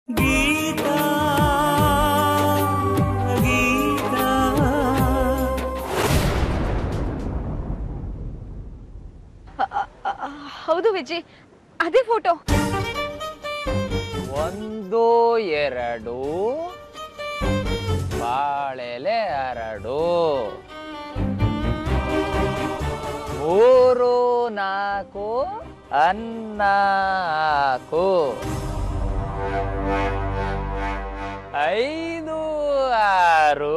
ಗೀತಾ ಗೀತಾ ಹೌದು ವಿಜಿ ಅದೇ ಫೋಟೋ ಒಂದು ಎರಡು ಬಾಳೆಲೆ ಎರಡು ಮೂರು ನಾಲ್ಕು ಹನ್ನಾಕು ಐದು ಆರು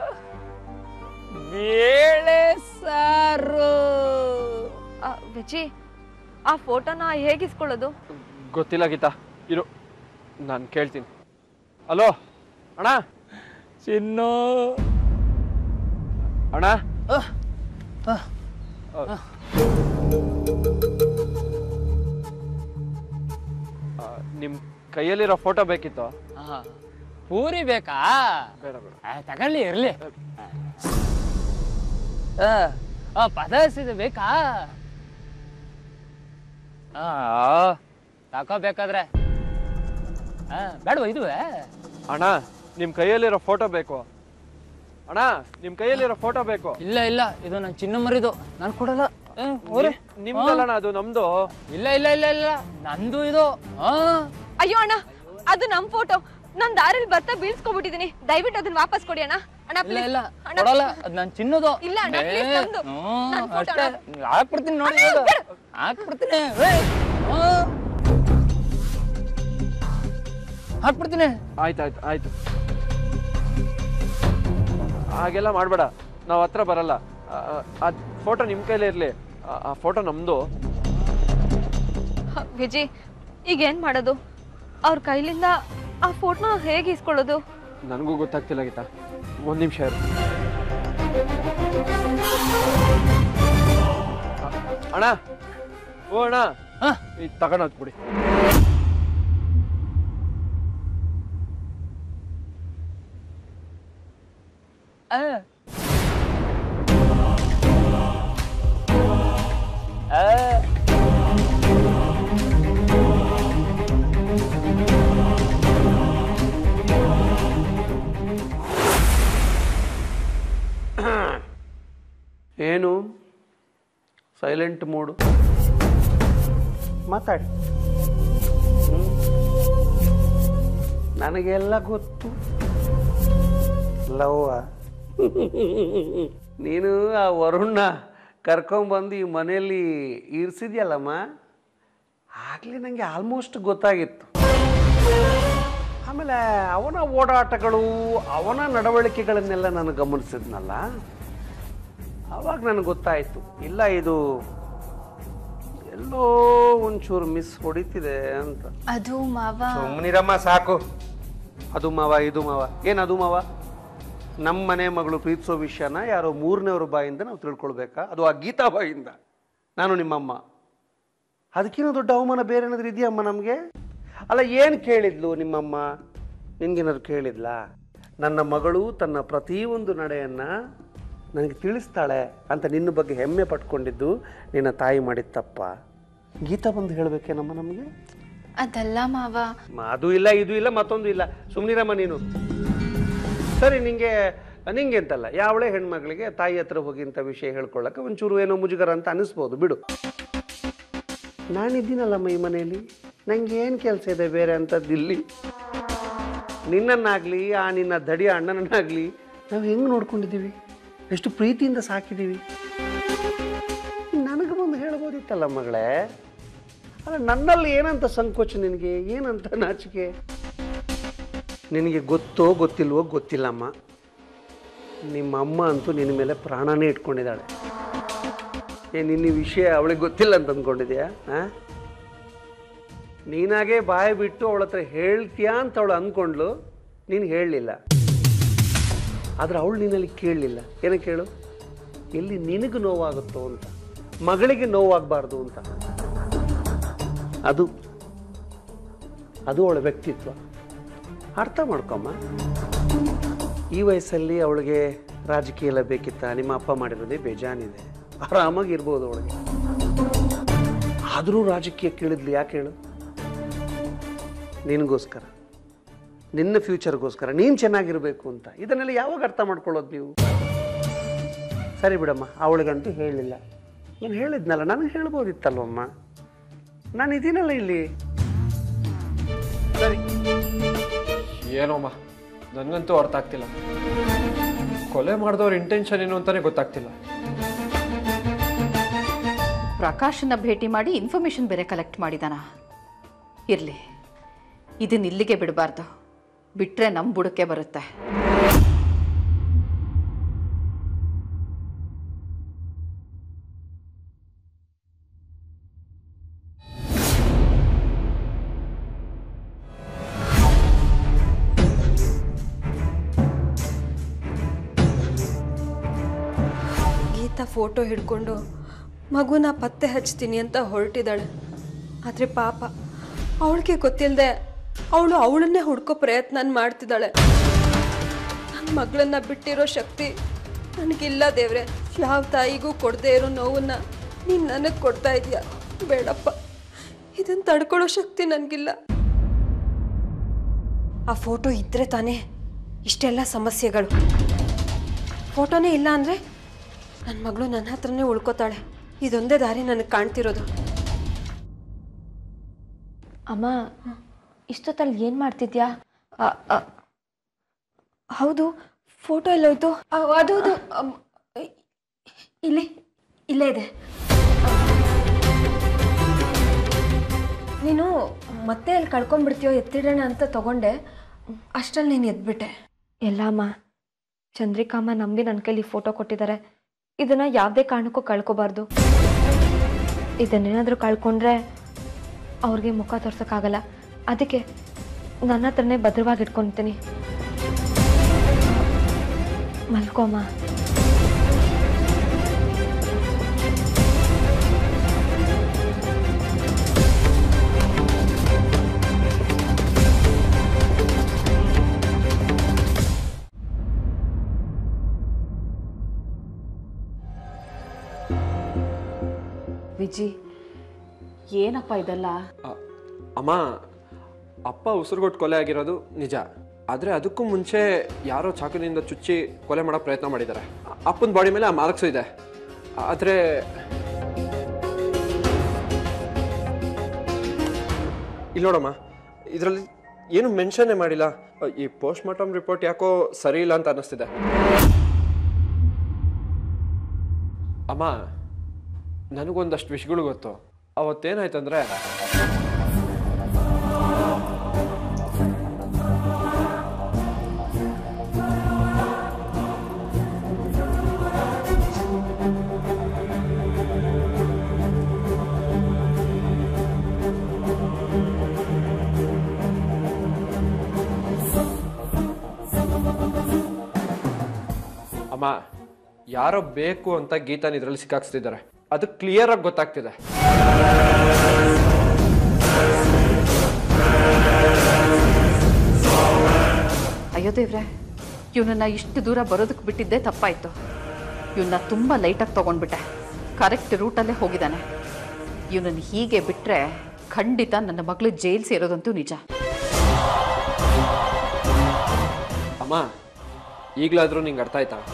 ಬೇಳೆ ಸಾರು ವಿಜಿ ಆ ಫೋಟೋನ ಹೇಗೆ ಇಸ್ಕೊಳ್ಳೋದು ಗೊತ್ತಿಲ್ಲ ಗೀತಾ ಇರು ನಾನು ಕೇಳ್ತೀನಿ ಹಲೋ ಅಣ್ಣ ಚಿನ್ನು ಅಣ್ಣ ನಿಮ್ಮ ಕೈಯಲ್ಲಿರೋ ಫೋಟೋ ಬೇಕಿತ್ತು ಆಹಾ. ಪೂರಿ ಬೇಕಾ ಬೇಡ ಬೇಡ ಆ, ತಗೊಳ್ಳಿ ಇರ್ಲಿ ಆ, ಆ, ಪದ ಹಸಿದು ಬೇಕಾ ಆ, ತಗೋಬೇಕಾದ್ರೆ ಆ, ಬೇಡವಾ ಇದುವೆ ಅಣ್ಣ ನಿಮ್ಮ ಕೈಯಲ್ಲಿರೋ ಫೋಟೋ ಬೇಕು ಅಣ್ಣ ನಿಮ್ಮ ಕೈಯಲ್ಲಿರೋ ಫೋಟೋ ಬೇಕು ಇಲ್ಲ ಇಲ್ಲ ಇದು ನನ್ನ ಚಿನ್ನ ಮರಿದು ನಾನು ಕೊಡಲ್ಲ ಏ, ಹೋರಿ. ನಿಮ್ದಲ್ಲಣ್ಣ ಅದು ನಮ್ದು ಇಲ್ಲ ಇಲ್ಲ ಇಲ್ಲ ಇಲ್ಲ ನಂದು ಇದು ಆ ಅಯ್ಯೋ ಅಣ್ಣ ಅದು ನಮ್ ಫೋಟೋ ನಾನ್ ದಾರಿಲಿ ಬರ್ತಾ ಬೀಳ್ಸ್ಕೊಬಿಟ್ಟಿದೀನಿ ದಯವಿಟ್ಟು ಅದನ್ನ ವಾಪಸ್ ಕೊಡಿ ಅಣ್ಣ ಅಣ್ಣ ಇಲ್ಲ please. ಇಲ್ಲ ಅಣ್ಣ, ಕೊಡಲ್ಲ ಅದ್ ನನ್ ಚಿನ್ನದು ಇಲ್ಲ ಅಣ್ಣ, ಏ, please ನಮ್ದು. ಹ್ಮ್, ನನ್ photo ಅಷ್ಟೇ ಅಣ್ಣ. ಹಾಕ್ಬಿಡ್ತೀನಿ ನೋಡಿ ಅಣ್ಣ, ಇವಾಗ. ಬೇಡ. ಹಾಕ್ಬಿಡ್ತೀನಿ ಏ, ಆ. ಹಾಕ್ಬಿಡ್ತೀನಿ ಆಯ್ತು ಆಯ್ತು ಆಯ್ತು ಹಾಗೆಲ್ಲ ಮಾಡಬೇಡ ನಾವು ಹತ್ರ ಬರಲ್ಲ ಆ ಫೋಟೋ ನಿಮ್ಮ ಕೈಲೇ ಇರಲಿ ಆ ಫೋಟೋ ನಮ್ಮದು ಹ, ವಿಜಿ ಈಗ ಏನ್ ಮಾಡೋದು ಅವ್ರ ಕೈಲಿಂದ ಆ ಫೋಟೋನ ಹೇಗೆ ಇಸ್ಕೊಳ್ಳೋದು ನನಗೂ ಗೊತ್ತಾಗ್ತಿಲ್ಲ ಗೀತಾ ಒಂದು ನಿಮಿಷ ಇರು ಅ- ಅಣ್ಣ ಓ ಅಣ್ಣ ಹಾ ಇದು ತಗೊಂಡು ಬಿಡಿ ಆ. ಆ. ಏನು ಸೈಲೆಂಟ್ ಮೂಡು ಮಾತಾಡಿ ಹ್ಮ್. ನನಗೆಲ್ಲ ಗೊತ್ತು ಲವ್ವ ನೀನು ಆ ವರುಣ್ಣ ಕರ್ಕೊಂಬಂದು ಈ ಮನೆಯಲ್ಲಿ ಇರಿಸಿದ್ಯಲ್ಲಮ್ಮ ಆಗಲೇ ನನಗೆ ಆಲ್ಮೋಸ್ಟ್ ಗೊತ್ತಾಗಿತ್ತು ಆಮೇಲೆ ಅವನ ಓಡಾಟಗಳು ಅವನ ನಡವಳಿಕೆಗಳನ್ನೆಲ್ಲ ನಾನು ಗಮನಿಸಿದ್ನಲ್ಲ ಆವಾಗ ನನಗೆ ಗೊತ್ತಾಯಿತು ಇಲ್ಲ ಇದು ಎಲ್ಲೋ ಒಂಚೂರು ಮಿಸ್ ಹೊಡಿತಿದೆ ಅಂತ ಅದು ಮಾವ ಸುಮ್ಮನಿರಮ್ಮ ಸಾಕು ಅದು ಮಾವ ಇದು ಮಾವ ಏನು ಅದು ಮಾವ ನಮ್ಮ ಮನೆ ಮಗಳು ಪ್ರೀತಿಸೋ ವಿಷಯನ ಯಾರೋ ಮೂರನೇವ್ರ ಬಾಯಿಂದ ನಾವು ತಿಳ್ಕೊಳ್ಬೇಕಾ ಅದು ಆ ಗೀತಾ ಬಾಯಿಂದ ನಾನು ನಿಮ್ಮಮ್ಮ ಅದಕ್ಕಿಂತ ದೊಡ್ಡ ಅವಮಾನ ಬೇರೆ ಏನಾದ್ರು ಇದೆಯಮ್ಮ ನಮಗೆ ಅಲ್ಲ ಏನು ಕೇಳಿದ್ಲು ನಿಮ್ಮಮ್ಮ ನಿನ್ಗೇನಾದ್ರು ಕೇಳಿದ್ಲಾ ನನ್ನ ಮಗಳು ತನ್ನ ಪ್ರತಿಯೊಂದು ನಡೆಯನ್ನು ನನಗೆ ತಿಳಿಸ್ತಾಳೆ ಅಂತ ನಿನ್ನ ಬಗ್ಗೆ ಹೆಮ್ಮೆ ಪಟ್ಕೊಂಡಿದ್ದು ನಿನ್ನ ತಾಯಿ ಮಾಡಿದ ತಪ್ಪ ಗೀತಾ ಬಂದು ಹೇಳಬೇಕೇನಮ್ಮ ನಮಗೆ ಅದಲ್ಲ ಮಾವ ಮ- ಅದು ಇಲ್ಲ ಇದು ಇಲ್ಲ ಮತ್ತೊಂದು ಇಲ್ಲ ಸುಮ್ಮನಿರಮ್ಮ ನೀನು ಸರಿ ನಿಂಗೆ ನಿಂಗೆ ಅಂತಲ್ಲ ಯಾವಳೇ ಹೆಣ್ಮಗಳಿಗೆ ತಾಯಿ ಹತ್ರ ಹೋಗಿ ಇಂಥ ವಿಷಯ ಹೇಳ್ಕೊಳ್ಳಕ್ಕೆ ಒಂಚೂರು ಏನೋ ಮುಜುಗರ ಅಂತ ಅನಿಸ್ಬೋದು ಬಿಡು ನಾನಿದ್ದೀನಲ್ಲಮ್ಮ ಈ ಮನೆಯಲ್ಲಿ ನಂಗೆ ಏನು ಕೆಲಸ ಇದೆ ಬೇರೆ ಅಂಥದ್ದು ಇಲ್ಲಿ ನಿನ್ನನ್ನಾಗಲಿ ಆ ನಿನ್ನ ದಡಿಯ ಅಣ್ಣನನ್ನಾಗಲಿ ನಾವು ಹೆಂಗೆ ನೋಡ್ಕೊಂಡಿದ್ದೀವಿ ಎಷ್ಟು ಪ್ರೀತಿಯಿಂದ ಸಾಕಿದ್ದೀವಿ ನನಗೆ ಬಂದು ಹೇಳ್ಬೋದಿತ್ತಲ್ಲ ಮಗಳೇ ಅಲ್ಲ ನನ್ನಲ್ಲಿ ಏನಂತ ಸಂಕೋಚ ನಿನಗೆ ಏನಂತ ನಾಚಿಕೆ ನಿನಗೆ ಗೊತ್ತೋ ಗೊತ್ತಿಲ್ವೋ ಗೊತ್ತಿಲ್ಲಮ್ಮ ನಿಮ್ಮ ಅಮ್ಮ ಅಂತೂ ನಿನ್ನ ಮೇಲೆ ಪ್ರಾಣನೇ ಇಟ್ಕೊಂಡಿದ್ದಾಳೆ ಏ ನಿನ್ನ ಈ ವಿಷಯ ಅವಳಿಗೆ ಗೊತ್ತಿಲ್ಲ ಅಂತ ಅಂದ್ಕೊಂಡಿದ್ಯಾ ಹಾಂ ನೀನಾಗೆ ಬಾಯಿ ಬಿಟ್ಟು ಅವಳ ಹತ್ರ ಹೇಳ್ತೀಯಾ ಅಂತ ಅವಳು ಅಂದ್ಕೊಂಡ್ಲು ನೀನು ಹೇಳಲಿಲ್ಲ ಆದರೆ ಅವಳು ನಿನ್ನಲ್ಲಿ ಕೇಳಲಿಲ್ಲ ಏನಕ್ಕೆ ಕೇಳು ಎಲ್ಲಿ ನಿನಗೆ ನೋವಾಗುತ್ತೋ ಅಂತ ಮಗಳಿಗೆ ನೋವಾಗಬಾರ್ದು ಅಂತ ಅದು ಅದು ಅವಳ ವ್ಯಕ್ತಿತ್ವ ಅರ್ಥ ಮಾಡ್ಕೊಮ್ಮ ಈ ವಯಸ್ಸಲ್ಲಿ ಅವಳಿಗೆ ರಾಜಕೀಯ ಎಲ್ಲ ಬೇಕಿತ್ತ ನಿಮ್ಮ ಅಪ್ಪ ಮಾಡಿರೋದೇ ಬೇಜಾನಿದೆ ಆರಾಮಾಗಿ ಇರ್ಬೋದು ಅವಳಿಗೆ ಆದರೂ ರಾಜಕೀಯ ಕೇಳಿದ್ಲು ಯಾಕೆ ಹೇಳು ನಿನಗೋಸ್ಕರ ನಿನ್ನ ಫ್ಯೂಚರ್ಗೋಸ್ಕರ ನೀನು ಚೆನ್ನಾಗಿರಬೇಕು ಅಂತ ಇದನ್ನೆಲ್ಲ ಯಾವಾಗ ಅರ್ಥ ಮಾಡ್ಕೊಳ್ಳೋದು ನೀವು ಸರಿ ಬಿಡಮ್ಮ ಅವಳಿಗಂತೂ ಹೇಳಿಲ್ಲ ನಾನು ಹೇಳಿದ್ನಲ್ಲ ನನಗೆ ಹೇಳ್ಬೋದಿತ್ತಲ್ವಮ್ಮ ನಾನು ಇದೀನಲ್ಲ ಇಲ್ಲಿ ಸರಿ ಏನೋಮ್ಮ ನನಗಂತೂ ಅರ್ಥ ಆಗ್ತಿಲ್ಲ ಕೊಲೆ ಮಾಡಿದವ್ರ ಇಂಟೆನ್ಷನ್ ಏನು ಅಂತಾನೆ ಗೊತ್ತಾಗ್ತಿಲ್ಲ ಪ್ರಕಾಶನ ಭೇಟಿ ಮಾಡಿ ಇನ್ಫಾರ್ಮೇಶನ್ ಬೇರೆ ಕಲೆಕ್ಟ್ ಮಾಡಿದಾನ ಇರಲಿ ಇದನ್ನ ಇಲ್ಲಿಗೆ ಬಿಡಬಾರ್ದು ಬಿಟ್ರೆ ನಮ್ಮ ಬುಡಕ್ಕೆ ಬರುತ್ತೆ ಗೀತಾ ಫೋಟೋ ಹಿಡ್ಕೊಂಡು ಮಗುನ ಪತ್ತೆ ಹಚ್ತೀನಿ ಅಂತ ಹೊರಟಿದ್ದಾಳೆ ಆದರೆ ಪಾಪ ಅವಳಿಗೆ ಗೊತ್ತಿಲ್ಲದೆ ಅವಳು ಅವಳನ್ನೇ ಹುಡ್ಕೋ ಪ್ರಯತ್ನ ಮಾಡ್ತಿದ್ದಾಳೆ ನನ್ನ ಮಗಳನ್ನ ಬಿಟ್ಟಿರೋ ಶಕ್ತಿ ನನಗಿಲ್ಲ ದೇವ್ರೆ ಯಾವ ತಾಯಿಗೂ ಕೊಡದೇ ಇರೋ ನೋವನ್ನ ನೀನು ನನಗೆ ಕೊಡ್ತಾ ಇದೀಯ ಬೇಡಪ್ಪ ಇದನ್ನು ತಡ್ಕೊಳ್ಳೋ ಶಕ್ತಿ ನನಗಿಲ್ಲ ಆ ಫೋಟೋ ಇದ್ರೆ ತಾನೇ ಇಷ್ಟೆಲ್ಲ ಸಮಸ್ಯೆಗಳು ಫೋಟೋನೇ ಇಲ್ಲ ಅಂದರೆ ನನ್ನ ಮಗಳು ನನ್ನ ಹತ್ರನೇ ಉಳ್ಕೋತಾಳೆ ಇದೊಂದೇ ದಾರಿ ನನಗೆ ಕಾಣ್ತಿರೋದು ಅಮ್ಮ ಇಷ್ಟೊತ್ತಲ್ಲಿ ಏನು ಮಾಡ್ತಿದ್ಯಾ ಅ, ಅ, ಹೌದು ಫೋಟೋ ಎಲ್ಲೋಯ್ತು ಆ, ಅದು ಅದು ಅಮ್, ಇಲ್ಲಿ ಇಲ್ಲೇ ಇದೆ ನೀನು ಮತ್ತೆ ಅಲ್ಲಿ ಕಳ್ಕೊಂಡ್ಬಿಡ್ತೀಯೋ ಎತ್ತಿಡೋಣ ಅಂತ ತಗೊಂಡೆ ಅಷ್ಟರಲ್ಲಿ ನೀನು ಎದ್ಬಿಟ್ಟೆ ಎಲ್ಲ ಅಮ್ಮ ಚಂದ್ರಿಕಾಮ್ಮ ನಂಬಿ ನನ್ನ ಕೈಲಿ ಫೋಟೋ ಕೊಟ್ಟಿದ್ದಾರೆ ಇದನ್ನ ಯಾವುದೇ ಕಾರಣಕ್ಕೂ ಕಳ್ಕೊಬಾರ್ದು ಇದನ್ನೇನಾದರೂ ಕಳ್ಕೊಂಡ್ರೆ ಅವ್ರಿಗೆ ಮುಖ ತೋರ್ಸೋಕ್ಕಾಗಲ್ಲ ಅದಕ್ಕೆ ನನ್ನ ಹತ್ರನೇ ಭದ್ರವಾಗಿ ಇಟ್ಕೊತೀನಿ ಮಲ್ಕೋಮ್ಮ ವಿಜಿ ಏನಪ್ಪ ಇದೆಲ್ಲ ಅ- ಅಮ್ಮ ಅಪ್ಪ ಉಸಿರುಗೊಟ್ಟು ಕೊಲೆ ಆಗಿರೋದು ನಿಜ ಆದರೆ ಅದಕ್ಕೂ ಮುಂಚೆ ಯಾರೋ ಚಾಕುನಿಂದ ಚುಚ್ಚಿ ಕೊಲೆ ಮಾಡೋ ಪ್ರಯತ್ನ ಮಾಡಿದ್ದಾರೆ ಅಪ್ಪನ ಬಾಡಿ ಮೇಲೆ ಆ ಮಾರ್ಕ್ಸು ಇದೆ ಆದರೆ ಇಲ್ಲಿ ನೋಡಮ್ಮ ಇದರಲ್ಲಿ ಏನು ಮೆನ್ಷನ್ನೇ ಮಾಡಿಲ್ಲ ಈ ಪೋಸ್ಟ್ ಮಾರ್ಟಮ್ ರಿಪೋರ್ಟ್ ಯಾಕೋ ಸರಿ ಇಲ್ಲ ಅಂತ ಅನ್ನಿಸ್ತಿದೆ ಅಮ್ಮ ನನಗೊಂದಷ್ಟು ವಿಷಯಗಳು ಗೊತ್ತು ಅವತ್ತೇನಾಯ್ತಂದ್ರೆ ಅಮ್ಮ ಯಾರೋ ಬೇಕು ಅಂತ ಗೀತಾನ ಇದರಲ್ಲಿ ಸಿಕ್ಕಾಕ್ಸ್ತಿದ್ದಾರೆ ಅದು ಕ್ಲಿಯರ್ ಆಗಿ ಗೊತ್ತಾಗ್ತಿದೆ ಅಯ್ಯೋ ದೇವ್ರೆ ಇವನನ್ನ ಇಷ್ಟು ದೂರ ಬರೋದಕ್ಕೆ ಬಿಟ್ಟಿದ್ದೆ ತಪ್ಪಾಯ್ತು ಇವನ್ನ ತುಂಬ ಲೈಟಾಗಿ ತೊಗೊಂಡ್ಬಿಟ್ಟೆ ಕರೆಕ್ಟ್ ರೂಟಲ್ಲೇ ಹೋಗಿದ್ದಾನೆ ಇವನನ್ನು ಹೀಗೆ ಬಿಟ್ಟರೆ ಖಂಡಿತ ನನ್ನ ಮಗಳು ಜೈಲ್ ಸೇರೋದಂತೂ ನಿಜ ಅಮ್ಮ ಈಗಲಾದರೂ ನಿಂಗೆ ಅರ್ಥ ಆಯ್ತಾ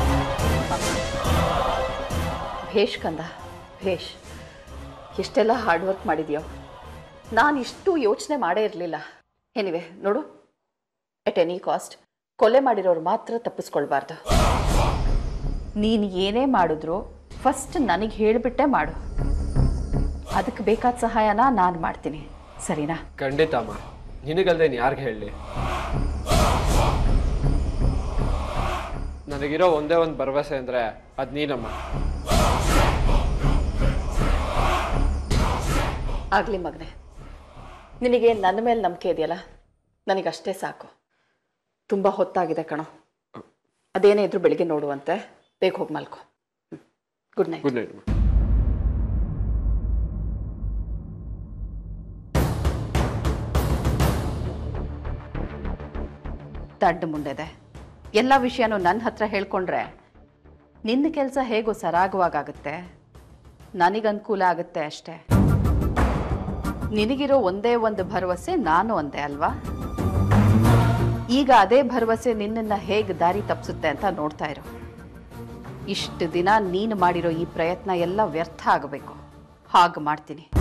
ಭೇಷ್ ಕಂದ ಭೇಷ್ ಎಷ್ಟೆಲ್ಲ ಹಾರ್ಡ್ ವರ್ಕ್ ಮಾಡಿದ್ಯೋ ನಾನು ಇಷ್ಟು ಯೋಚನೆ ಮಾಡೇ ಇರಲಿಲ್ಲ ಎನಿವೆ ನೋಡು ಎಟ್ ಎನಿ ಕಾಸ್ಟ್ ಕೊಲೆ ಮಾಡಿರೋರು ಮಾತ್ರ ತಪ್ಪಿಸ್ಕೊಳ್ಬಾರ್ದು ನೀನು ಏನೇ ಮಾಡಿದ್ರು ಫಸ್ಟ್ ನನಗೆ ಹೇಳಿಬಿಟ್ಟೆ ಮಾಡು ಅದಕ್ಕೆ ಬೇಕಾದ ಸಹಾಯನ ನಾನು ಮಾಡ್ತೀನಿ ಸರಿನಾ ಖಂಡಿತ ಅಮ್ಮ ನಿನಗಲ್ದೆ ಯಾರಿಗೆ ಹೇಳಲಿ ನನಗಿರೋ ಒಂದೇ ಒಂದು ಭರವಸೆ ಅಂದರೆ ಅದು ನೀನಮ್ಮ ಆಗಲಿ ಮಗನೆ ನಿನಗೆ ನನ್ನ ಮೇಲೆ ನಂಬಿಕೆ ಇದೆಯಲ್ಲ ನನಗಷ್ಟೇ ಸಾಕು ತುಂಬ ಹೊತ್ತಾಗಿದೆ ಕಣೋ ಅದೇನೇ ಇದ್ರೂ ಬೆಳಿಗ್ಗೆ ನೋಡುವಂತೆ ಬೇಗ ಹೋಗಿ ಮಲ್ಕೊ ಗುಡ್ ನೈಟ್ ಗುಡ್ ನೈಟ್ ಅಮ್ಮ ದಡ್ಡ ಮುಂಡೆದೆ ಎಲ್ಲ ವಿಷಯನೂ ನನ್ನ ಹತ್ರ ಹೇಳ್ಕೊಂಡ್ರೆ ನಿನ್ನ ಕೆಲಸ ಹೇಗೋ ಸರಾಗವಾಗುತ್ತೆ ನನಗೆ ಅನುಕೂಲ ಆಗುತ್ತೆ ಅಷ್ಟೇ ನಿನಗಿರೋ ಒಂದೇ ಒಂದು ಭರವಸೆ ನಾನು ಒಂದೇ ಅಲ್ವಾ ಈಗ ಅದೇ ಭರವಸೆ ನಿನ್ನನ್ನ ಹೇಗೆ ದಾರಿ ತಪ್ಪಿಸುತ್ತೆ ಅಂತ ನೋಡ್ತಾ ಇರು ಇಷ್ಟು ದಿನ ನೀನು ಮಾಡಿರೋ ಈ ಪ್ರಯತ್ನ ಎಲ್ಲ ವ್ಯರ್ಥ ಆಗಬೇಕು ಹಾಗೆ ಮಾಡ್ತೀನಿ